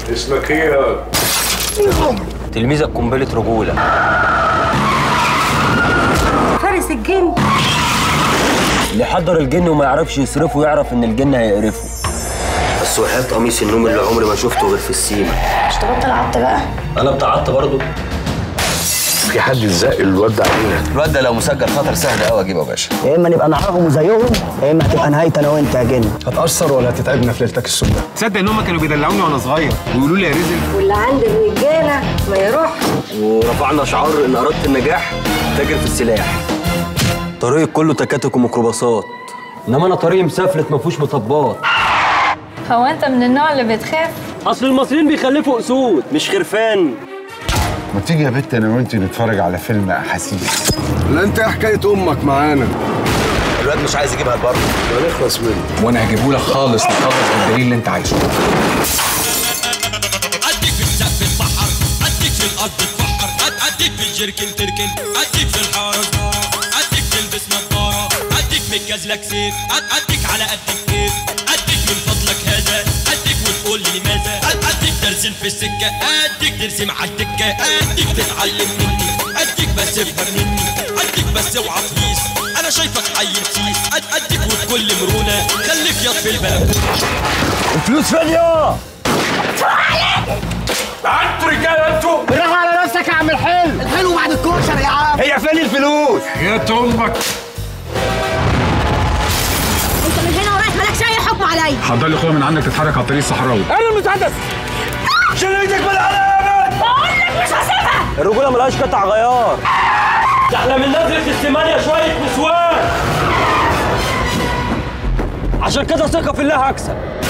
اسمك ايه يا تلميذك قنبله رجوله فارس الجن اللي يحضر الجن وما يعرفش يصرفه يعرف ان الجن هيقرفه بس وحياة قميص النوم اللي عمري ما شفته غير في السيما مش تبطل عط بقى انا بتعطى برضه في حد زق الواد ده علينا الواد ده لو مسجل خطر سهل قوي اجيبه يا باشا يا اما نبقى معاهم وزيهم يا اما هتبقى نهايتي انا وانت يا جن هتأثر ولا هتتعبنا في ليلتك السوداء تصدق ان هم كانوا بيدلعوني وانا صغير ويقولوا لي يا رزل واللي عند الرجاله ما يروح ورفعنا شعار ان اردت النجاح تاجر في السلاح طريق كله تكاتك وميكروباصات انما انا طريقي مسافلت ما فيهوش مطبات هو انت من النوع اللي بتخاف اصل المصريين بيخلفوا اسود مش خرفان ما تيجي يا بت انا وانت نتفرج على فيلم احاسيس لا انت ايه حكايه امك معانا الواد مش عايز يجيبها بره هنخلص منه وانا هجيبه لك خالص نخلص بالدليل اللي انت عايزه اديك في سقف البحر اديك في الارض تفحر اديك في الجركن تركن اديك في الحاره زماره اديك تلبس نظاره اديك متجازلك سيف اديك على قد الكيف اديك من فضلك هذا اديك وتقول لي لماذا اديك ترسم في السكه اديك ترسم على الدكه اديك تتعلم مني اديك بس افهم مني اديك بس اوعى تقيس انا شايفك حي رخيص اديك وبكل مرونه خليك ياض في البلكونه الفلوس فين يا انتوا رجاله انتوا بالراحه على نفسك يا عم الحلو الحلو بعد الكشري يا عم هي فين الفلوس يا امك انت من هنا ورايح مالكش اي حكم عليا حضر لي اخويا من عندك تتحرك على الطريق الصحراوي انا المسدس شيل ايدك من عليا بقول لك مش هسيبها الرجوله ملهاش قطع غيار ده احنا من نزله السمانية شويه نسوان عشان كده ثقه في الله هكسب